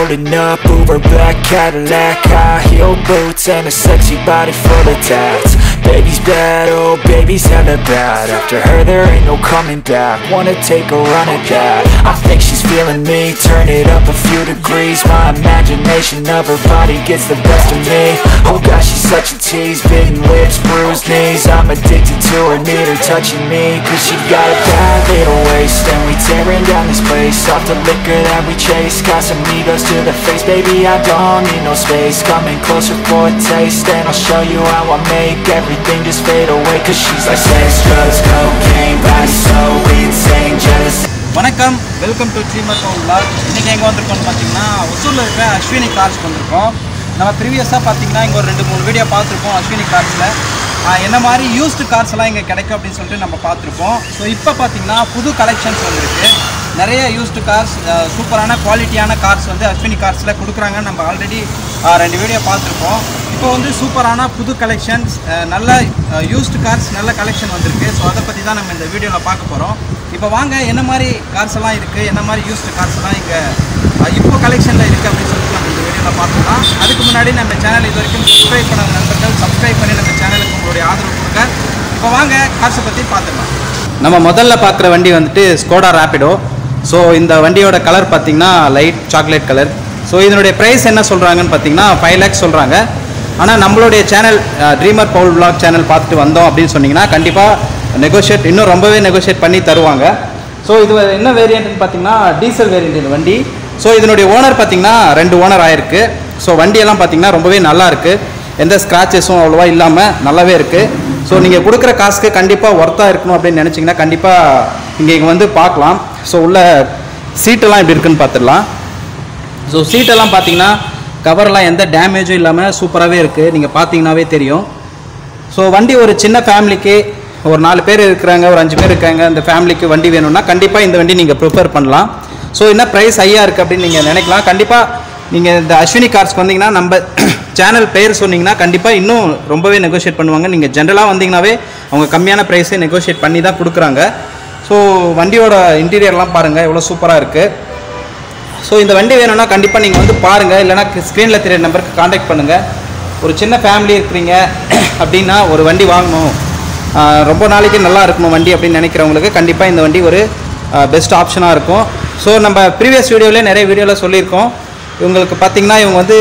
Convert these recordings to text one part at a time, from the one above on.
rolling up, Uber black Cadillac High heel boots and a sexy body full of tats Baby's bad, oh baby's hella bad After her there ain't no coming back Wanna take a run at that I think she's feeling me Turn it up a few degrees My imagination of her body gets the best of me Oh gosh, she's such a tease Bitten lips, bruised knees I'm addicted to her, need her touching me Cause she got a bad little waist And we tearing down this place Off the liquor that we chase Casamigos to the face Baby, I don't need no space Coming closer for a taste And I'll show you how I make everything just fade away Cause she's like sex, drugs, cocaine Body so insane, jealous வணக்கம் welcome to dreamer town vlog இன்றைக்கி எங்கே வந்திருக்கோம்னு பார்த்தீங்கன்னா ஒசூரில் இருக்க Ashwini cars வந்திருக்கோம் நம்ம ப்ரீவியஸாக பார்த்தீங்கன்னா இங்கே ஒரு ரெண்டு மூணு வீடியோ பார்த்துருப்போம் அஸ்வினி கார்ஸில் என்ன மாதிரி யூஸ்டு கார்ஸ் எல்லாம் இங்கே கிடைக்கும் அப்படின்னு சொல்லிட்டு நம்ம பார்த்துருப்போம் ஸோ இப்போ பார்த்தீங்கன்னா புது கலெக்ஷன்ஸ் வந்திருக்கு நிறைய யூஸ்டு கார்ஸ் சூப்பரான குவாலிட்டியான கார்ஸ் வந்து அஸ்வினி கார்ஸில் கொடுக்குறாங்கன்னு நம்ம ஆல்ரெடி ரெண்டு வீடியோ பார்த்துருப்போம் இப்போ வந்து சூப்பரான புது கலெக்ஷன்ஸ் நல்ல யூஸ்டு கார்ஸ் நல்ல கலெக்ஷன் வந்திருக்கு ஸோ அதை பற்றி தான் நம்ம இந்த வீடியோவில் பார்க்க போகிறோம் இப்போ வாங்க என்ன மாதிரி கார்ஸ் எல்லாம் இருக்குது என்ன மாதிரி யூஸ்டு கார்ஸ் எல்லாம் இங்கே இப்போ கலெக்ஷனில் இருக்குது அப்படின்னு சொல்லிட்டு நம்ம இந்த வீடியோவில் பார்த்துக்கலாம் அதுக்கு முன்னாடி நம்ம சேனல் இது வரைக்கும் சப்ஸ்கிரைப் பண்ண நண்பர்கள் சப்ஸ்கிரைப் பண்ணி நம்ம சேனலுக்கு உங்களுடைய ஆதரவு கொடுங்க இப்போ வாங்க கார்ஸை பற்றி பார்த்துக்கலாம் நம்ம முதல்ல பார்க்குற வண்டி வந்துட்டு ஸ்கோடா ரேப்பிடோ ஸோ இந்த வண்டியோட கலர் பார்த்தீங்கன்னா லைட் சாக்லேட் கலர் ஸோ இதனுடைய ப்ரைஸ் என்ன சொல்கிறாங்கன்னு பார்த்தீங்கன்னா ஃபைவ் லேக்ஸ் சொல்கிறாங்க ஆனால் நம்மளுடைய channel dreamer bowl vlog channel பார்த்துட்டு வந்தோம் அப்படின்னு சொன்னீங்கன்னா கண்டிப்பாக நெகோஷியேட் இன்னும் ரொம்பவே நெகோஷியேட் பண்ணி தருவாங்க ஸோ இது என்ன வேரியண்ட்னு பார்த்தீங்கன்னா டீசல் வேரியண்ட் இந்த வண்டி ஸோ இதனுடைய ஓனர் பார்த்தீங்கன்னா ரெண்டு ஓனர் ஆயிருக்கு ஸோ வண்டியெல்லாம் பார்த்தீங்கன்னா ரொம்பவே நல்லா இருக்குது எந்த ஸ்க்ராச்சஸும் அவ்வளோவா இல்லாமல் நல்லாவே இருக்குது ஸோ நீங்கள் கொடுக்குற காசுக்கு கண்டிப்பாக ஒர்த்தாக இருக்கணும் அப்படின்னு நினச்சிங்கன்னா கண்டிப்பாக இங்கே இங்கே வந்து பார்க்கலாம் ஸோ உள்ள சீட்டெல்லாம் எப்படி இருக்குன்னு பார்த்துடலாம் ஸோ சீட்டெல்லாம் பார்த்தீங்கன்னா கவர்லாம் எந்த டேமேஜும் இல்லாமல் சூப்பராகவே இருக்குது நீங்கள் பார்த்தீங்கன்னாவே தெரியும் ஸோ வண்டி ஒரு சின்ன ஃபேமிலிக்கு ஒரு நாலு பேர் இருக்கிறாங்க ஒரு அஞ்சு பேர் இருக்காங்க இந்த ஃபேமிலிக்கு வண்டி வேணும்னா கண்டிப்பாக இந்த வண்டி நீங்கள் ப்ரிஃபர் பண்ணலாம் ஸோ என்ன ப்ரைஸ் ஹையாக இருக்குது அப்படின்னு நீங்கள் நினைக்கலாம் கண்டிப்பாக நீங்கள் இந்த அஸ்வினி கார்ஸ்க்கு வந்தீங்கன்னா நம்ம சேனல் பெயர் சொன்னீங்கன்னா கண்டிப்பாக இன்னும் ரொம்பவே நெகோஷியேட் பண்ணுவாங்க நீங்கள் ஜென்ரலாக வந்தீங்கன்னாவே அவங்க கம்மியான ப்ரைஸே நெகோஷியேட் பண்ணி தான் கொடுக்குறாங்க ஸோ வண்டியோட இன்டீரியர்லாம் பாருங்கள் எவ்வளோ சூப்பராக இருக்குது ஸோ இந்த வண்டி வேணும்னா கண்டிப்பாக நீங்கள் வந்து பாருங்கள் இல்லைனா ஸ்க்ரீனில் தெரிய நம்பருக்கு காண்டாக்ட் பண்ணுங்கள் ஒரு சின்ன ஃபேமிலி இருக்கிறீங்க அப்படின்னா ஒரு வண்டி வாங்கணும் ஆஹ் ரொம்ப நாளைக்கு நல்லா இருக்கணும் வண்டி அப்படின்னு நினைக்கிறவங்களுக்கு கண்டிப்பாக இந்த வண்டி ஒரு பெஸ்ட் ஆப்ஷனாக இருக்கும் ஸோ நம்ம ப்ரீவியஸ் வீடியோவிலே நிறைய வீடியோவில் சொல்லியிருக்கோம் இவங்களுக்கு பார்த்தீங்கன்னா இவங்க வந்து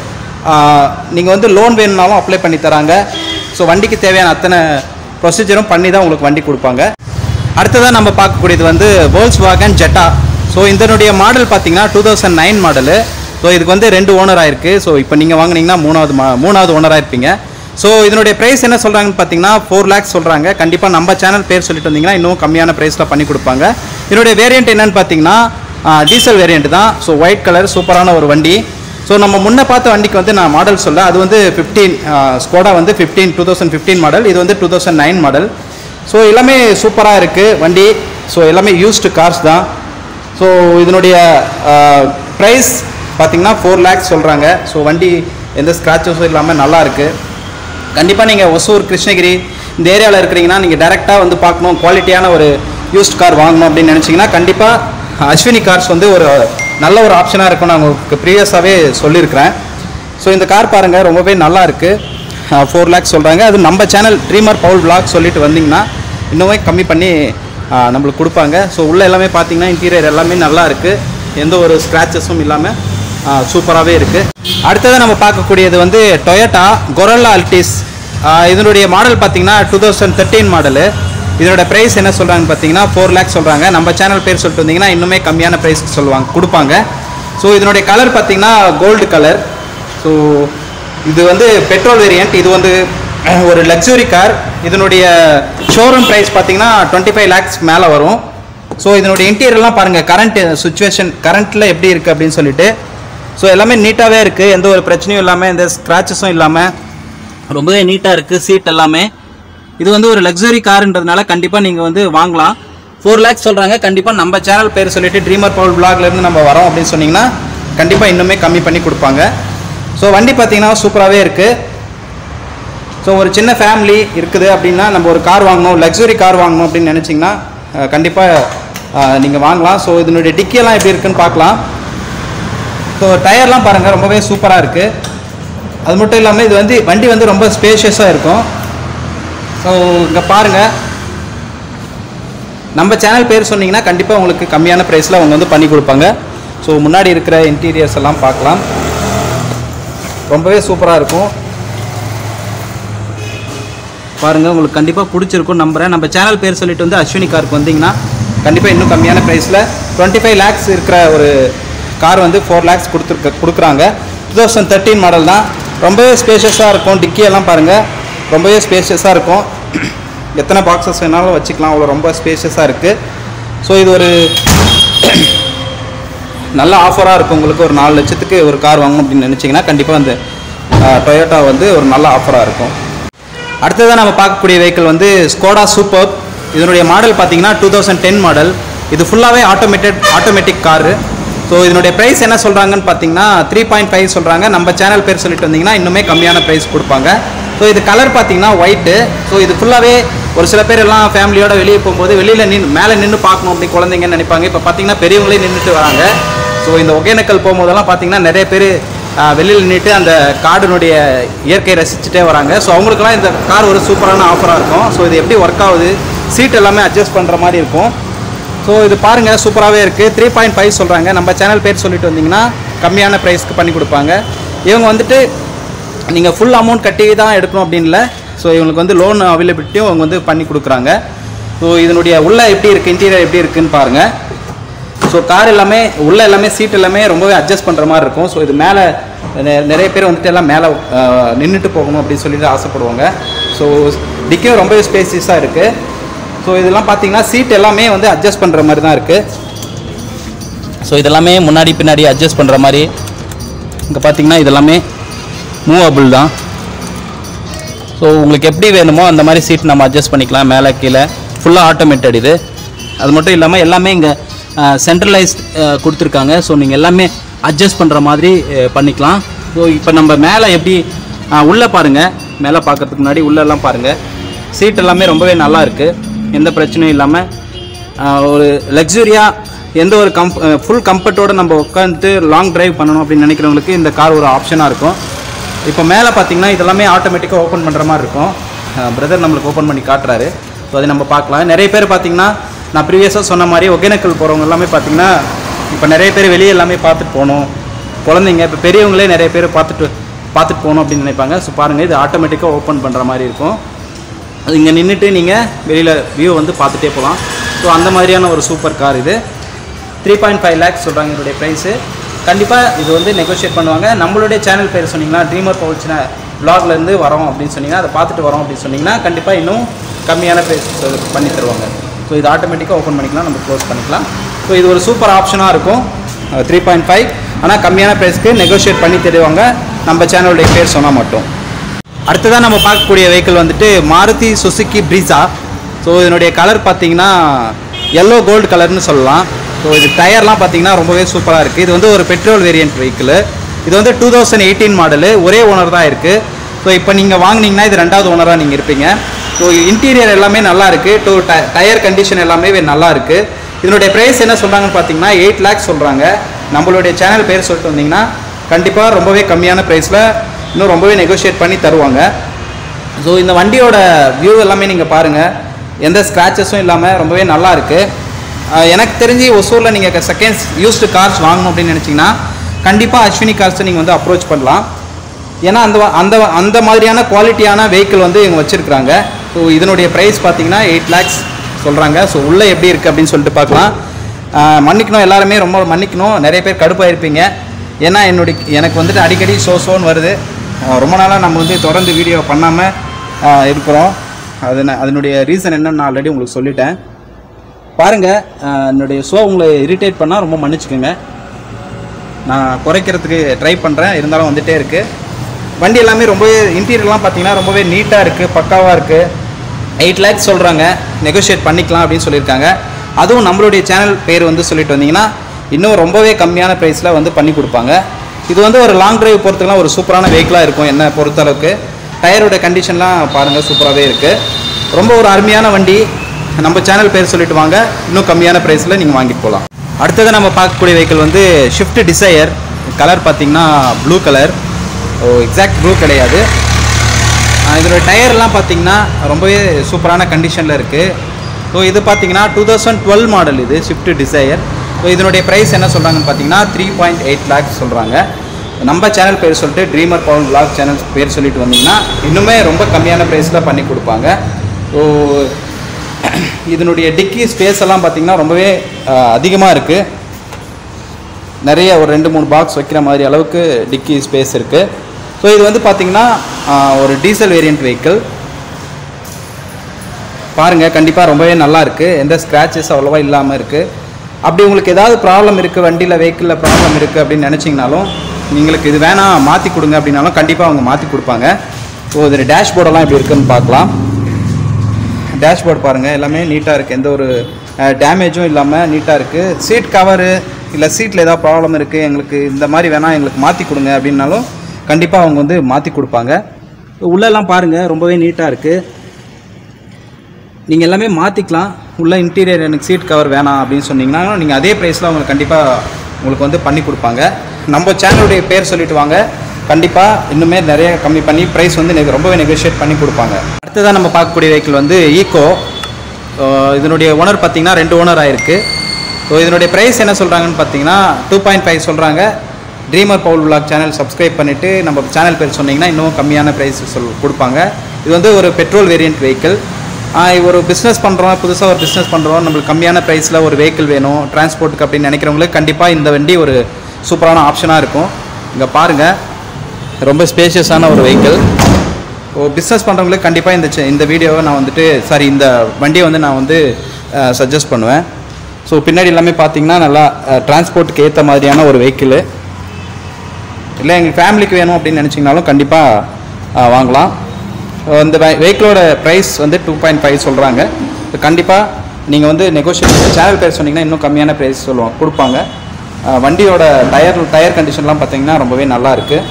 நீங்கள் வந்து லோன் வேணும்னாலும் அப்ளை பண்ணி தராங்க ஸோ வண்டிக்கு தேவையான அத்தனை ப்ரொசீஜரும் பண்ணி தான் உங்களுக்கு வண்டி கொடுப்பாங்க அடுத்ததாக நம்ம பார்க்கக்கூடியது வந்து வேர்ல்ஸ் வாகன் ஜெட்டா ஸோ இதனுடைய மாடல் பார்த்தீங்கன்னா two thousand nine model so இதுக்கு வந்து ரெண்டு ஓனர் ஆயிருக்கு ஸோ இப்போ நீங்கள் வாங்குனீங்கன்னா மூணாவது மா மூணாவது ஓனராக இருப்பீங்க ஸோ இதனுடைய ப்ரைஸ் என்ன சொல்கிறாங்கன்னு பார்த்தீங்கன்னா ஃபோர் லேக்ஸ் சொல்கிறாங்க கண்டிப்பாக நம்ம சேனல் பேர் சொல்லிட்டு வந்தீங்கன்னா இன்னும் கம்மியான ப்ரைஸில் பண்ணி கொடுப்பாங்க இதனுடைய வேரியண்ட் என்னன்னு பார்த்தீங்கன்னா டீசல் வேரியண்ட் தான் ஸோ ஒயிட் கலர் சூப்பரான ஒரு வண்டி ஸோ நம்ம முன்ன பார்த்த வண்டிக்கு வந்து நான் மாடல் சொல்ல அது வந்து ஃபிஃப்டீன் ஸ்கோடா வந்து fifteen two thousand fifteen model இது வந்து two thousand nine model so எல்லாமே சூப்பராக இருக்குது வண்டி ஸோ எல்லாமே யூஸ்டு கார்ஸ் தான் ஸோ இதனுடைய ப்ரைஸ் பார்த்தீங்கன்னா ஃபோர் லேக்ஸ் சொல்கிறாங்க ஸோ வண்டி எந்த ஸ்க்ராச்சஸும் இல்லாமல் நல்லா இருக்குது கண்டிப்பாக நீங்கள் ஒசூர் கிருஷ்ணகிரி இந்த ஏரியாவில் இருக்கிறீங்கன்னா நீங்கள் டேரெக்டாக வந்து பார்க்கணும் குவாலிட்டியான ஒரு யூஸ்ட் கார் வாங்கணும் அப்படின்னு நினச்சிங்கன்னா கண்டிப்பாக அஸ்வினி கார்ஸ் வந்து ஒரு நல்ல ஒரு ஆப்ஷனாக இருக்கும் நான் உங்களுக்கு ப்ரீவியஸாகவே சொல்லியிருக்கிறேன் ஸோ இந்த கார் பாருங்கள் ரொம்பவே நல்லா இருக்குது ஃபோர் லேக்ஸ் சொல்கிறாங்க அது நம்ம சேனல் ட்ரீமர் பவுல் vlog சொல்லிட்டு வந்தீங்கன்னா இன்னுமே கம்மி பண்ணி ஆஹ், நம்மளுக்கு கொடுப்பாங்க ஸோ உள்ளே எல்லாமே பார்த்தீங்கன்னா இன்டீரியர் எல்லாமே நல்லா இருக்குது எந்த ஒரு ஸ்க்ராச்சஸும் இல்லாமல் சூப்பராகவே இருக்குது அடுத்ததாக நம்ம பார்க்கக்கூடியது வந்து டொயோட்டா கொரல்லா அல்டிஸ் இதனுடைய மாடல் பார்த்தீங்கன்னா டூ தௌசண்ட் தேர்ட்டீன் மாடலு இதோட ப்ரைஸ் என்ன சொல்கிறாங்கன்னு பார்த்தீங்கன்னா ஃபோர் லேக்ஸ் சொல்கிறாங்க நம்ம சேனல் பேர் சொல்லிட்டு வந்தீங்கன்னா இன்னுமே கம்மியான ப்ரைஸ்க்கு சொல்லுவாங்க கொடுப்பாங்க ஸோ இதனுடைய கலர் பார்த்தீங்கன்னா கோல்டு கலர் ஸோ இது வந்து பெட்ரோல் வேரியண்ட் இது வந்து அஹ், ஒரு லக்ஸுரி கார் இதனுடைய ஷோரூம் ப்ரைஸ் பார்த்தீங்கன்னா டுவெண்ட்டி ஃபைவ் லேக்ஸ் மேலே வரும் ஸோ இதனுடைய இன்டீரியர்லாம் பாருங்கள் கரண்ட் சுச்சுவேஷன் கரண்ட்டில் எப்படி இருக்குது அப்படின்னு சொல்லிட்டு ஸோ எல்லாமே நீட்டாகவே இருக்குது எந்த ஒரு பிரச்சனையும் இல்லாமல் எந்த ஸ்க்ராச்சஸும் இல்லாமல் ரொம்பவே நீட்டாக இருக்குது சீட் எல்லாமே இது வந்து ஒரு லக்ஸரி காருன்றதுனால கண்டிப்பாக நீங்கள் வந்து வாங்கலாம் ஃபோர் லேக்ஸ் சொல்கிறாங்க கண்டிப்பாக நம்ம சேனல் பேர் சொல்லிட்டு ட்ரீமர் பவுல் vlogலேருந்து நம்ம வரோம் அப்படின்னு சொன்னீங்கன்னா கண்டிப்பாக இன்னுமே கம்மி பண்ணி கொடுப்பாங்க ஸோ வண்டி பார்த்தீங்கன்னா சூப்பராகவே இருக்குது ஸோ ஒரு சின்ன ஃபேமிலி இருக்குது அப்படின்னா நம்ம ஒரு கார் வாங்கணும் லக்ஸுரி கார் வாங்கணும் அப்படின்னு நினச்சிங்கன்னா கண்டிப்பாக நீங்கள் வாங்கலாம் ஸோ இதனுடைய டிக்கியெல்லாம் எப்படி இருக்குன்னு பார்க்கலாம் ஸோ டயர்லாம் பாருங்கள் ரொம்பவே சூப்பராக இருக்குது அது மட்டும் இல்லாமல் இது வந்து வண்டி வந்து ரொம்ப ஸ்பேஷியஸாக இருக்கும் ஸோ இங்கே பாருங்கள் நம்ம சேனல் பேர் சொன்னீங்கன்னா கண்டிப்பாக உங்களுக்கு கம்மியான ப்ரைஸில் அவங்க வந்து பண்ணி கொடுப்பாங்க ஸோ முன்னாடி இருக்கிற இன்டீரியர்ஸ் எல்லாம் பார்க்கலாம் ரொம்பவே சூப்பராக இருக்கும் பாருங்கள் உங்களுக்கு கண்டிப்பாக பிடிச்சிருக்கும் நம்புறேன் நம்ம சேனல் பேர் சொல்லிட்டு வந்து அஸ்வினி காருக்கு வந்தீங்கன்னா கண்டிப்பாக இன்னும் கம்மியான ப்ரைஸில் டுவெண்ட்டி ஃபைவ் லேக்ஸ் இருக்கிற ஒரு கார் வந்து ஃபோர் லேக்ஸ் கொடுத்துருக்க கொடுக்குறாங்க டூ தௌசண்ட் தேர்ட்டீன் மாடல் தான் ரொம்பவே ஸ்பேஷியஸாக இருக்கும் டிக்கி எல்லாம் பாருங்கள் ரொம்பவே ஸ்பேஷியஸாக இருக்கும் எத்தனை பாக்ஸஸ் வேணாலும் வச்சுக்கலாம் அவ்வளோ ரொம்ப ஸ்பேஷியஸாக இருக்குது ஸோ இது ஒரு நல்ல ஆஃபராக இருக்கும் உங்களுக்கு ஒரு நாலு லட்சத்துக்கு ஒரு கார் வாங்கணும் அப்படின்னு நினச்சிங்கன்னா கண்டிப்பாக அந்த டொயோட்டா வந்து ஒரு நல்ல ஆஃபராக இருக்கும் அடுத்ததாக நம்ம பார்க்கக்கூடிய வெஹிக்கிள் வந்து ஸ்கோடா சூப்பர் இதனுடைய மாடல் பார்த்தீங்கன்னா டூ தௌசண்ட் டென் மாடல் இது ஃபுல்லாகவே ஆட்டோமேட்டட் ஆட்டோமேட்டிக் காரு ஸோ இதனுடைய ப்ரைஸ் என்ன சொல்கிறாங்கன்னு பார்த்தீங்கன்னா த்ரீ பாயிண்ட் ஃபைவ் சொல்கிறாங்க நம்ம சேனல் பேர் சொல்லிட்டு வந்தீங்கன்னா இன்னுமே கம்மியான ப்ரைஸ் கொடுப்பாங்க ஸோ இது கலர் பார்த்தீங்கன்னா ஒயிட்டு ஸோ இது ஃபுல்லாகவே ஒரு சில பேர் எல்லாம் ஃபேமிலியோட வெளியே போகும்போது வெளியில் நின்று மேலே நின்று பார்க்கணும் அப்படி குழந்தைங்கன்னு நினைப்பாங்க இப்போ பார்த்தீங்கன்னா பெரியவங்களே நின்றுட்டு வராங்க ஸோ இந்த ஒகேனக்கல் போகும்போதெல்லாம் பார்த்தீங்கன்னா நிறைய பேர் வெளியில் நின்றுட்டு அந்த கார்டுனுடைய இயற்கையை ரசிச்சுட்டே வராங்க ஸோ அவங்களுக்குலாம் இந்த கார் ஒரு சூப்பரான ஆஃபராக இருக்கும் ஸோ இது எப்படி ஒர்க் ஆகுது சீட் எல்லாமே அட்ஜஸ்ட் பண்ணுற மாதிரி இருக்கும் ஸோ இது பாருங்கள் சூப்பராகவே இருக்குது த்ரீ பாயிண்ட் ஃபைவ் சொல்கிறாங்க நம்ம சேனல் பேர் சொல்லிட்டு வந்தீங்கன்னா கம்மியான ப்ரைஸ்க்கு பண்ணி கொடுப்பாங்க இவங்க வந்துட்டு நீங்கள் ஃபுல் அமௌண்ட் கட்டி தான் எடுக்கணும் அப்படின்னு இல்லை ஸோ இவங்களுக்கு வந்து லோன் அவைலபிலிட்டியும் அவங்க வந்து பண்ணி கொடுக்குறாங்க ஸோ இதனுடைய உள்ள எப்படி இருக்குது இன்டீரியர் எப்படி இருக்குன்னு பாருங்கள் ஸோ கார் எல்லாமே உள்ள எல்லாமே சீட் எல்லாமே ரொம்பவே அட்ஜஸ்ட் பண்ணுற மாதிரி இருக்கும் ஸோ இது மேலே நெ- நிறைய பேர் வந்துட்டு எல்லாம் மேலே நின்றுட்டு போகணும் அப்படின்னு சொல்லிட்டு ஆசைப்படுவாங்க ஸோ டிக்கியும் ரொம்பவே ஸ்பேசியஸாக இருக்குது ஸோ இதெல்லாம் பார்த்தீங்கன்னா சீட் எல்லாமே வந்து அட்ஜஸ்ட் பண்ணுற மாதிரி தான் இருக்குது ஸோ இதெல்லாமே முன்னாடி பின்னாடி அட்ஜஸ்ட் பண்ணுற மாதிரி இங்கே பார்த்தீங்கன்னா இதெல்லாமே மூவபிள் தான் ஸோ உங்களுக்கு எப்படி வேணுமோ அந்த மாதிரி சீட் நம்ம அட்ஜஸ்ட் பண்ணிக்கலாம் மேலே கீழே ஃபுல்லாக ஆட்டோமேட்டட் இது அது மட்டும் இல்லாமல் எல்லாமே இங்கே சென்ட்ரலைஸ்ட் கொடுத்துருக்காங்க ஸோ நீங்கள் எல்லாமே அட்ஜஸ்ட் பண்ணுற மாதிரி அஹ், பண்ணிக்கலாம் ஸோ இப்போ நம்ம மேலே எப்படி அஹ், உள்ளே பாருங்கள் மேலே பார்க்கறதுக்கு முன்னாடி உள்ளெல்லாம் பாருங்கள் சீட் எல்லாமே ரொம்பவே நல்லா இருக்குது எந்த பிரச்சனையும் இல்லாமல் ஆஹ் ஒரு லக்ஸுரியாக எந்த ஒரு கம் ஃபுல் கம்ஃபர்ட்டோட நம்ம உட்காந்துட்டு லாங் டிரைவ் பண்ணணும் அப்படின்னு நினைக்கிறவங்களுக்கு இந்த கார் ஒரு ஆப்ஷனாக இருக்கும் இப்போ மேலே பார்த்தீங்கன்னா இதெல்லாமே ஆட்டோமேட்டிக்காக ஓப்பன் பண்ணுற மாதிரி இருக்கும் பிரதர் நம்மளுக்கு ஓப்பன் பண்ணி காட்டுறாரு ஸோ அதை நம்ம பார்க்கலாம் நிறைய பேர் பார்த்தீங்கன்னா நான் ப்ரீவியஸாக சொன்ன மாதிரி ஒகேனக்கல் போகிறவங்க எல்லாமே பார்த்தீங்கன்னா இப்போ நிறைய பேர் வெளியே எல்லாமே பார்த்துட்டு போகணும் குழந்தைங்க இப்போ பெரியவங்களே நிறைய பேர் பார்த்துட்டு பார்த்துட்டு போகணும் அப்படின்னு நினைப்பாங்க ஸோ பாருங்கள் இது ஆட்டோமேட்டிக்காக ஓப்பன் பண்ணுற மாதிரி இருக்கும் அது இங்கே நின்றுட்டு நீங்கள் வெளியில் வியூ வந்து பார்த்துட்டே போகலாம் ஸோ அந்த மாதிரியான ஒரு சூப்பர் கார் இது த்ரீ பாயிண்ட் ஃபைவ் லேக்ஸ் சொல்கிறாங்க இதோடைய ப்ரைஸு கண்டிப்பாக இது வந்து நெகோஷியேட் பண்ணுவாங்க நம்மளுடைய சேனல் பேர் சொன்னீங்கன்னா ட்ரீமர் பவுச்சின இருந்து வரோம் அப்படின்னு சொன்னீங்கன்னா அதை பார்த்துட்டு வரோம் அப்படின்னு சொன்னீங்கன்னா கண்டிப்பாக இன்னும் கம்மியான ப்ரைஸ் பண்ணி தருவாங்க ஸோ இது ஆட்டோமேட்டிக்காக ஓப்பன் பண்ணிக்கலாம் நம்ம க்ளோஸ் பண்ணிக்கலாம் ஸோ இது ஒரு சூப்பர் ஆப்ஷனாக இருக்கும் த்ரீ பாயிண்ட் ஃபைவ் ஆனால் கம்மியான ப்ரைஸ்க்கு நெகோஷியேட் பண்ணி தருவாங்க நம்ம சேனலுடைய பேர் சொன்னால் மட்டும் அடுத்ததாக நம்ம பார்க்கக்கூடிய வெஹிக்கிள் வந்துட்டு மாருதி சுசுக்கி ப்ரீஸா ஸோ இதனுடைய கலர் பார்த்தீங்கன்னா எல்லோ கோல்டு கலர்னு சொல்லலாம் ஸோ இது டயர்லாம் பார்த்தீங்கன்னா ரொம்பவே சூப்பராக இருக்குது இது வந்து ஒரு பெட்ரோல் வேரியன்ட் வெஹிக்கிள் இது வந்து டூ தௌசண்ட் எயிட்டீன் மாடலு ஒரே ஓனர் தான் இருக்குது ஸோ இப்போ நீங்கள் வாங்குனீங்கன்னா இது ரெண்டாவது ஓனராக நீங்கள் இருப்பீங்க ஸோ இன்டீரியர் எல்லாமே நல்லா இருக்குது டூ டயர் கண்டிஷன் எல்லாமே நல்லா இருக்குது இதனுடைய ப்ரைஸ் என்ன சொல்கிறாங்கன்னு பார்த்தீங்கன்னா எயிட் லேக்ஸ் சொல்கிறாங்க நம்மளுடைய சேனல் பேர் சொல்லிட்டு வந்தீங்கன்னா கண்டிப்பாக ரொம்பவே கம்மியான ப்ரைஸில் இன்னும் ரொம்பவே நெகோஷியேட் பண்ணி தருவாங்க ஸோ இந்த வண்டியோட வியூ எல்லாமே நீங்கள் பாருங்கள் எந்த ஸ்க்ராச்சஸும் இல்லாமல் ரொம்பவே நல்லா இருக்குது எனக்கு தெரிஞ்சு ஒசூரில் நீங்கள் செகண்ட்ஸ் யூஸ்டு கார்ஸ் வாங்கணும் அப்படின்னு நினச்சிங்கன்னா கண்டிப்பாக அஸ்வினி கார்ஸை நீங்கள் வந்து அப்ரோச் பண்ணலாம் ஏன்னா அந்த வ- அந்த வ- அந்த மாதிரியான குவாலிட்டியான வெஹிக்கிள் வந்து இவங்க வச்சுருக்குறாங்க ஸோ இதனுடைய ப்ரைஸ் பார்த்தீங்கன்னா எயிட் லேக்ஸ் சொல்கிறாங்க ஸோ உள்ளே எப்படி இருக்குது அப்படின்னு சொல்லிட்டு பார்க்கலாம் ஆஹ் மன்னிக்கணும் எல்லாருமே ரொம்ப மன்னிக்கணும் நிறைய பேர் கடுப்பாக இருப்பீங்க ஏன்னா என்னுடைய எனக்கு வந்துட்டு அடிக்கடி ஷோ ஷோன்னு வருது ஆஹ் ரொம்ப நாளாக நம்ம வந்து தொடர்ந்து வீடியோ பண்ணாமல் இருக்கிறோம் அது நான் அதனுடைய ரீசன் என்னன்னு நான் ஆல்ரெடி உங்களுக்கு சொல்லிட்டேன் பாருங்கள் என்னுடைய ஷோ உங்களை இரிட்டேட் பண்ணால் ரொம்ப மன்னிச்சுக்கோங்க நான் குறைக்கிறதுக்கு ட்ரை பண்ணுறேன் இருந்தாலும் வந்துட்டே இருக்குது வண்டி எல்லாமே ரொம்பவே இன்டீரியர்லாம் பார்த்தீங்கன்னா ரொம்பவே நீட்டாக இருக்குது பக்காவாக இருக்குது எயிட் லேக்ஸ் சொல்கிறாங்க நெகோஷியேட் பண்ணிக்கலாம் அப்படின்னு சொல்லியிருக்காங்க அதுவும் நம்மளுடைய சேனல் பேர் வந்து சொல்லிட்டு வந்தீங்கன்னா இன்னும் ரொம்பவே கம்மியான ப்ரைஸில் வந்து பண்ணி கொடுப்பாங்க இது வந்து ஒரு லாங் டிரைவ் போகிறதுக்குலாம் ஒரு சூப்பரான வெஹிக்கிளாக இருக்கும் என்ன பொறுத்தளவுக்கு டயரோட கண்டிஷன்லாம் பாருங்கள் சூப்பராகவே இருக்குது ரொம்ப ஒரு அருமையான வண்டி நம்ம சேனல் பேர் சொல்லிட்டு வாங்க இன்னும் கம்மியான ப்ரைஸில் நீங்கள் வாங்கிட்டு போகலாம் அடுத்தது நம்ம பார்க்கக்கூடிய வெஹிக்கிள் வந்து ஷிஃப்ட் டிசையர் கலர் பார்த்தீங்கன்னா blue colour oh exact blue கிடையாது ஆஹ் இதோட டயர்லாம் பார்த்தீங்கன்னா ரொம்பவே சூப்பரான கண்டிஷனில் இருக்குது ஸோ இது பார்த்தீங்கன்னா டூ தௌசண்ட் டுவெல் மாடல் இது ஸ்விஃப்ட் டிசையர் ஸோ இதனுடைய ப்ரைஸ் என்ன சொல்கிறாங்கன்னு பார்த்தீங்கன்னா த்ரீ பாயிண்ட் எயிட் லேக்ஸ் சொல்கிறாங்க நம்ம சேனல் பேர் சொல்லிட்டு ட்ரீமர் பவர் vlog சேனல் பேர் சொல்லிட்டு வந்தீங்கன்னா இன்னுமே ரொம்ப கம்மியான ப்ரைஸில் பண்ணி கொடுப்பாங்க ஸோ இதனுடைய டிக்கி ஸ்பேஸ் எல்லாம் பார்த்தீங்கன்னா ரொம்பவே அதிகமாக இருக்குது நிறைய ஒரு ரெண்டு மூணு பாக்ஸ் வைக்கிற மாதிரி அளவுக்கு டிக்கி ஸ்பேஸ் இருக்குது ஸோ இது வந்து பார்த்தீங்கன்னா ஆஹ், ஒரு டீசல் வேரியன்ட் வெஹிக்கிள் பாருங்கள் கண்டிப்பாக ரொம்பவே நல்லா இருக்குது எந்த ஸ்க்ராச்சஸ் அவ்வளோவா இல்லாமல் இருக்குது அப்படி உங்களுக்கு ஏதாவது ப்ராப்ளம் இருக்குது வண்டியில் வெஹிக்கிளில் ப்ராப்ளம் இருக்குது அப்படின்னு நினச்சிங்கனாலும் உங்களுக்கு இது வேணாம் மாற்றி கொடுங்க அப்படின்னாலும் கண்டிப்பாக அவங்க மாற்றி கொடுப்பாங்க ஸோ இதில் டேஷ்போர்டெல்லாம் எப்படி இருக்குன்னு பார்க்கலாம் டேஷ்போர்ட் பாருங்கள் எல்லாமே நீட்டாக இருக்குது எந்த ஒரு டேமேஜும் இல்லாமல் நீட்டாக இருக்குது சீட் கவரு இல்லை சீட்டில் ஏதாவது ப்ராப்ளம் இருக்குது எங்களுக்கு இந்த மாதிரி வேணால் எங்களுக்கு மாற்றி கொடுங்க அப்படின்னாலும் கண்டிப்பாக அவங்க வந்து மாற்றி கொடுப்பாங்க உள்ளெல்லாம் பாருங்கள் ரொம்பவே நீட்டாக இருக்குது நீங்கள் எல்லாமே மாற்றிக்கலாம் உள்ள இன்டீரியர் எனக்கு சீட் கவர் வேணாம் அப்படின்னு சொன்னீங்கன்னா நீங்கள் அதே ப்ரைஸில் உங்களுக்கு கண்டிப்பாக உங்களுக்கு வந்து பண்ணி கொடுப்பாங்க நம்ம சேனலுடைய பேர் சொல்லிட்டு வாங்க கண்டிப்பாக இன்னுமே நிறைய கம்மி பண்ணி ப்ரைஸ் வந்து நெ- ரொம்பவே நெகோஷியேட் பண்ணி கொடுப்பாங்க அடுத்ததாக நம்ம பார்க்கக்கூடிய வெஹிக்கிள் வந்து ஈகோ இதனுடைய ஓனர் பார்த்தீங்கன்னா ரெண்டு ஓனர் ஆயிருக்கு ஸோ இதனுடைய ப்ரைஸ் என்ன சொல்கிறாங்கன்னு பார்த்தீங்கன்னா டூ பாயிண்ட் ஃபைவ் சொல்கிறாங்க dreamer bowl vlog channel subscribe பண்ணிவிட்டு நம்ம சேனல் பேர் சொன்னீங்கன்னா இன்னும் கம்மியான ப்ரைஸ் சொல் கொடுப்பாங்க இது வந்து ஒரு பெட்ரோல் வேரியன்ட் வெஹிக்கிள் ஒரு பிஸ்னஸ் பண்ணுறோம் புதுசாக ஒரு பிஸ்னஸ் பண்ணுறோம் நம்மளுக்கு கம்மியான ப்ரைஸில் ஒரு வெஹிக்கிள் வேணும் டிரான்ஸ்போர்ட்டுக்கு அப்படின்னு நினைக்கிறவங்களுக்கு கண்டிப்பாக இந்த வண்டி ஒரு சூப்பரான ஆப்ஷனாக இருக்கும் இங்கே பாருங்கள் ரொம்ப ஸ்பேஷியஸான ஒரு வெஹிக்கிள் ஓ பிஸ்னஸ் பண்ணுறவங்களுக்கு கண்டிப்பாக இந்த செ- இந்த வீடியோவை நான் வந்துட்டு சாரி இந்த வண்டியை வந்து நான் வந்து சஜஸ்ட் பண்ணுவேன் ஸோ பின்னாடி எல்லாமே பார்த்தீங்கன்னா நல்லா டிரான்ஸ்போர்ட்டுக்கு ஏற்ற மாதிரியான ஒரு வெஹிக்கிள் இல்லை எங்கள் ஃபேமிலிக்கு வேணும் அப்படின்னு நினச்சிங்கனாலும் கண்டிப்பாக வாங்கலாம் அஹ் இந்த வெஹிக்கிளோட ப்ரைஸ் வந்து டூ பாயிண்ட் ஃபைவ் சொல்கிறாங்க கண்டிப்பாக நீங்கள் வந்து நெகோஷியேட் சேனல் பேர் சொன்னீங்கன்னா இன்னும் கம்மியான ப்ரைஸ் சொல்லுவோம் கொடுப்பாங்க அஹ் வண்டியோட டயர் டயர் கண்டிஷன்லாம் பார்த்தீங்கன்னா ரொம்பவே நல்லா இருக்குது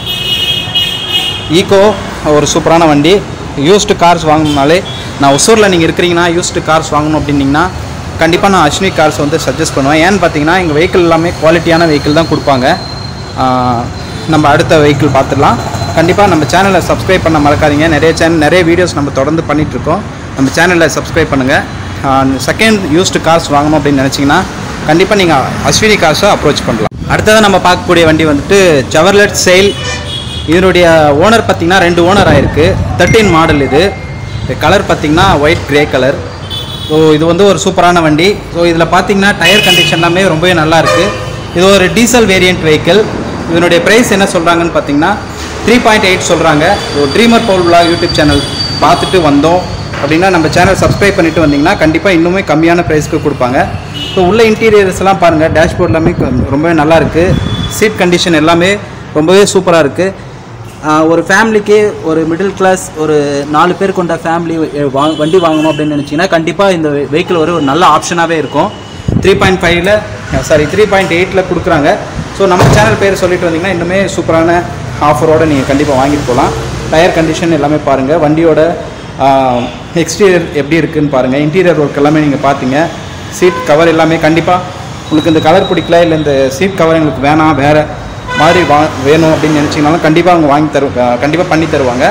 ஈகோ ஒரு சூப்பரான வண்டி யூஸ்டு கார்ஸ் வாங்கணும்னாலே நான் ஒசூரில் நீங்கள் இருக்கிறீங்கன்னா யூஸ்டு கார்ஸ் வாங்கணும் அப்படின்னீங்கன்னா கண்டிப்பாக நான் அஸ்வினி கார்ஸ் வந்து சஜஸ்ட் பண்ணுவேன் ஏன்னு பார்த்தீங்கன்னா எங்கள் வெஹிக்கிள் எல்லாமே குவாலிட்டியான வெஹிக்கிள் தான் கொடுப்பாங்க ஆஹ் நம்ம அடுத்த வெஹிக்கிள் பார்த்துடலாம் கண்டிப்பாக நம்ம சேனலை சப்ஸ்கிரைப் பண்ண மறக்காதீங்க நிறைய சேனல் நிறைய வீடியோஸ் நம்ம தொடர்ந்து பண்ணிகிட்ருக்கோம் நம்ம சேனலை சப்ஸ்கிரைப் பண்ணுங்கள் செகண்ட் யூஸ்டு கார்ஸ் வாங்கணும் அப்படின்னு நினச்சிங்கன்னா கண்டிப்பாக நீங்கள் அஸ்வினி கார்ஸை அப்ரோச் பண்ணலாம் அடுத்ததாக நம்ம பார்க்கக்கூடிய வண்டி வந்துட்டு ஜவர்லெட் செயில் இதனுடைய ஓனர் பார்த்தீங்கன்னா ரெண்டு ஓனர் ஆயிருக்கு தேர்ட்டீன் மாடல் இது கலர் பார்த்தீங்கன்னா ஒயிட் கிரே கலர் ஸோ இது வந்து ஒரு சூப்பரான வண்டி ஸோ இதில் பார்த்தீங்கன்னா டயர் கண்டிஷன் எல்லாமே ரொம்பவே நல்லா இருக்குது இது ஒரு டீசல் வேரியன்ட் வெஹிக்கிள் இதனுடைய ப்ரைஸ் என்ன சொல்கிறாங்கன்னு பார்த்தீங்கன்னா த்ரீ பாயிண்ட் எயிட் சொல்கிறாங்க so dreamer bowl vlog YouTube channel பார்த்துட்டு வந்தோம் அப்படின்னா நம்ம சேனல் சப்ஸ்கிரைப் பண்ணிட்டு வந்தீங்கன்னா கண்டிப்பாக இன்னுமே கம்மியான ப்ரைஸ்க்கு கொடுப்பாங்க ஸோ உள்ள இன்டீரியர்ஸ் எல்லாம் பாருங்கள் டேஷ்போர்ட் எல்லாமே கொ- ரொம்பவே நல்லா இருக்குது சீட் கண்டிஷன் எல்லாமே ரொம்பவே சூப்பராக இருக்குது ஒரு ஃபேமிலிக்கு ஒரு மிடில் கிளாஸ் ஒரு நாலு பேர் கொண்ட ஃபேமிலி வண்டி வாங்கணும் அப்படின்னு நினச்சிங்கன்னா கண்டிப்பாக இந்த வெஹிக்கிள் ஒரு ஒரு நல்ல ஆப்ஷனாகவே இருக்கும் த்ரீ பாயிண்ட் ஃபைவ்ல சாரி த்ரீ பாயிண்ட் எயிட்டில் கொடுக்குறாங்க ஸோ நம்ம சேனல் பேர் சொல்லிட்டு வந்தீங்கன்னா இன்னுமே சூப்பரான ஆஃபரோடு நீங்கள் கண்டிப்பாக வாங்கிட்டு போகலாம் டயர் கண்டிஷன் எல்லாமே பாருங்கள் வண்டியோட எக்ஸ்டீரியர் எப்படி இருக்குன்னு பாருங்கள் இன்டீரியர் ஒர்க் எல்லாமே நீங்கள் பார்த்தீங்க சீட் கவர் எல்லாமே கண்டிப்பாக உங்களுக்கு இந்த கலர் பிடிக்கல இல்லை இந்த சீட் கவர் எங்களுக்கு வேணாம் வேறு மாதிரி வா வேணும் அப்படின்னு நினச்சிங்கனாலும் கண்டிப்பாக அவங்க வாங்கி தரு கண்டிப்பாக பண்ணி தருவாங்க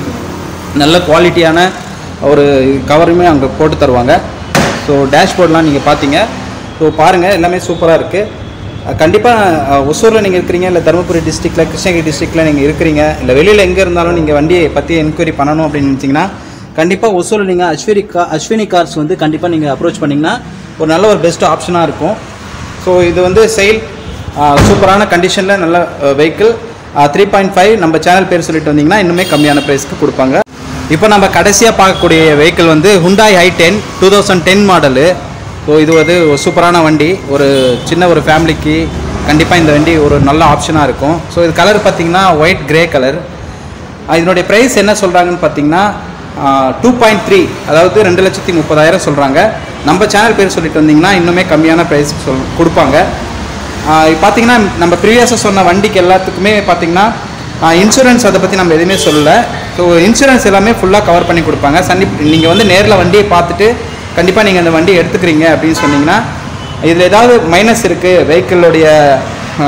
நல்ல குவாலிட்டியான ஒரு கவருமே அங்கே போட்டு தருவாங்க ஸோ டேஷ்போர்ட்லாம் நீங்கள் பார்த்தீங்க ஸோ பாருங்கள் எல்லாமே சூப்பராக இருக்குது கண்டிப்பாக ஒசூரில் நீங்கள் இருக்கிறீங்க இல்லை தருமபுரி டிஸ்ட்ரிக்டில் கிருஷ்ணகிரி டிஸ்ட்ரிக்டில் நீங்கள் இருக்கிறீங்க இல்லை வெளியில் எங்கே இருந்தாலும் நீங்கள் வண்டியை பற்றி என்கொயரி பண்ணணும் அப்படின்னு நினச்சிங்கன்னா கண்டிப்பாக ஒசூரில் நீங்கள் அஸ்வினி கா அஸ்வினி கார்ஸ் வந்து கண்டிப்பாக நீங்கள் அப்ரோச் பண்ணிங்கன்னா ஒரு நல்ல ஒரு பெஸ்ட் ஆப்ஷனாக இருக்கும் ஸோ இது வந்து செயில் சூப்பரான கண்டிஷனில் நல்ல வெஹிக்கிள் த்ரீ பாயிண்ட் ஃபைவ் நம்ம சேனல் பேர் சொல்லிட்டு வந்தீங்கன்னா இன்னுமே கம்மியான ப்ரைஸ்க்கு கொடுப்பாங்க இப்போ நம்ம கடைசியாக பார்க்கக்கூடிய வெஹிக்கிள் வந்து Hyundai I ten two thousand ten model so இது வந்து ஒரு சூப்பரான வண்டி ஒரு சின்ன ஒரு ஃபேமிலிக்கு கண்டிப்பாக இந்த வண்டி ஒரு நல்ல ஆப்ஷனாக இருக்கும் ஸோ இது கலர் பார்த்தீங்கன்னா ஒயிட் கிரே கலர் இதனுடைய ப்ரைஸ் என்ன சொல்கிறாங்கன்னு பார்த்தீங்கன்னா டூ பாயிண்ட் த்ரீ அதாவது ரெண்டு லட்சத்தி முப்பதாயிரம் சொல்கிறாங்க நம்ம சேனல் பேர் சொல்லிட்டு வந்தீங்கன்னா இன்னுமே கம்மியான ப்ரைஸ் சொல் கொடுப்பாங்க ஆஹ் இப்ப பார்த்தீங்கன்னா நம்ம ப்ரீவியஸாக சொன்ன வண்டிக்கு எல்லாத்துக்குமே பார்த்தீங்கன்னா இன்சூரன்ஸ் அதை பற்றி நம்ம எதுவுமே சொல்லலை ஸோ இன்சூரன்ஸ் எல்லாமே ஃபுல்லாக கவர் பண்ணி கொடுப்பாங்க சன்னி நீங்கள் வந்து நேரில் வண்டியை பார்த்துட்டு கண்டிப்பாக நீங்கள் அந்த வண்டி எடுத்துக்கிறீங்க அப்படின்னு சொன்னீங்கன்னா இதில் ஏதாவது மைனஸ் இருக்குது வெஹிக்கிளுடைய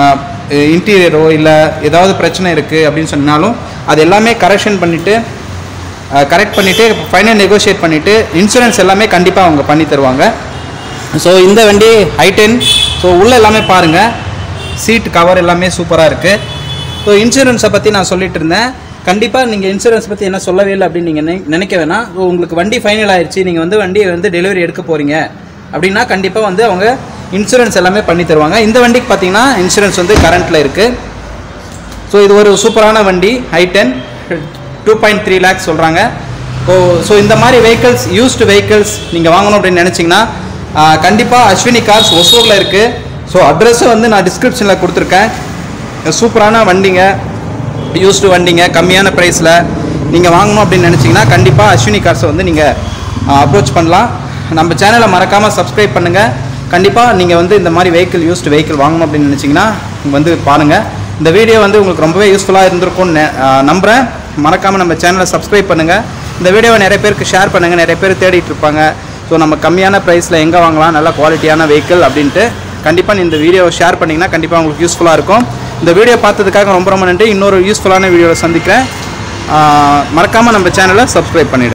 இன்டீரியரோ இல்லை ஏதாவது பிரச்சனை இருக்குது அப்படின்னு சொன்னாலும் அது எல்லாமே கரெக்ஷன் பண்ணிவிட்டு கரெக்ட் பண்ணிவிட்டு ஃபைனல் நெகோஷியேட் பண்ணிவிட்டு இன்சூரன்ஸ் எல்லாமே கண்டிப்பாக அவங்க பண்ணி தருவாங்க ஸோ இந்த வண்டி ஐ டென் ஸோ உள்ளே எல்லாமே பாருங்கள் சீட் கவர் எல்லாமே சூப்பராக இருக்குது ஸோ இன்சூரன்ஸை பற்றி நான் சொல்லிட்டு இருந்தேன் கண்டிப்பாக நீங்கள் இன்சூரன்ஸ் பற்றி என்ன சொல்லவே இல்லை அப்படின்னு நீங்கள் நினை- நினைக்க வேணாம் ஸோ உங்களுக்கு வண்டி ஃபைனல் ஆயிடுச்சு நீங்கள் வந்து வண்டியை வந்து டெலிவரி எடுக்க போகிறீங்க அப்படின்னா கண்டிப்பாக வந்து அவங்க இன்சூரன்ஸ் எல்லாமே பண்ணி தருவாங்க இந்த வண்டிக்கு பார்த்தீங்கன்னா இன்சூரன்ஸ் வந்து கரண்ட்டில் இருக்குது ஸோ இது ஒரு சூப்பரான வண்டி I ten two point three lakhs சொல்கிறாங்க ஸோ ஸோ இந்த மாதிரி வெஹிக்கிள்ஸ் யூஸ்டு வெஹிக்கிள்ஸ் நீங்கள் வாங்கணும் அப்படின்னு நினச்சிங்கன்னா கண்டிப்பாக அஸ்வினி கார்ஸ் ஒசூரில் இருக்குது ஸோ அட்ரஸை வந்து நான் டிஸ்கிரிப்ஷனில் கொடுத்துருக்கேன் சூப்பரான வண்டிங்க யூஸ்டு வண்டிங்க கம்மியான ப்ரைஸில் நீங்கள் வாங்கணும் அப்படின்னு நினச்சிங்கன்னா கண்டிப்பாக அஸ்வினி கார்ஸை வந்து நீங்கள் அப்ரோச் பண்ணலாம் நம்ம சேனலை மறக்காமல் சப்ஸ்கிரைப் பண்ணுங்கள் கண்டிப்பாக நீங்கள் வந்து இந்த மாதிரி வெஹிக்கிள் யூஸ்டு வெஹிக்கிள் வாங்கணும் அப்படின்னு நினச்சிங்கன்னா வந்து பாருங்கள் இந்த வீடியோ வந்து உங்களுக்கு ரொம்பவே யூஸ்ஃபுல்லாக இருந்திருக்கும்னு நெ- ஆஹ் நம்புகிறேன் மறக்காமல் நம்ம சேனலை சப்ஸ்கிரைப் பண்ணுங்கள் இந்த வீடியோவை நிறைய பேருக்கு ஷேர் பண்ணுங்கள் நிறைய பேர் தேடிட்டு இருப்பாங்க ஸோ நம்ம கம்மியான ப்ரைஸில் எங்கே வாங்கலாம் நல்ல குவாலிட்டியான வெஹிக்கிள் அப்படின்ட்டு கண்டிப்பாக நீ இந்த வீடியோவை ஷேர் பண்ணிங்கன்னா கண்டிப்பாக உங்களுக்கு யூஸ்ஃபுல்லாக இருக்கும் இந்த வீடியோ பார்த்ததுக்காக ரொம்ப ரொம்ப நன்றி இன்னொரு யூஸ்ஃபுல்லான வீடியோவை சந்திக்கிறேன் மறக்காமல் நம்ம சேனலை சப்ஸ்கிரைப் பண்ணிவிடுங்க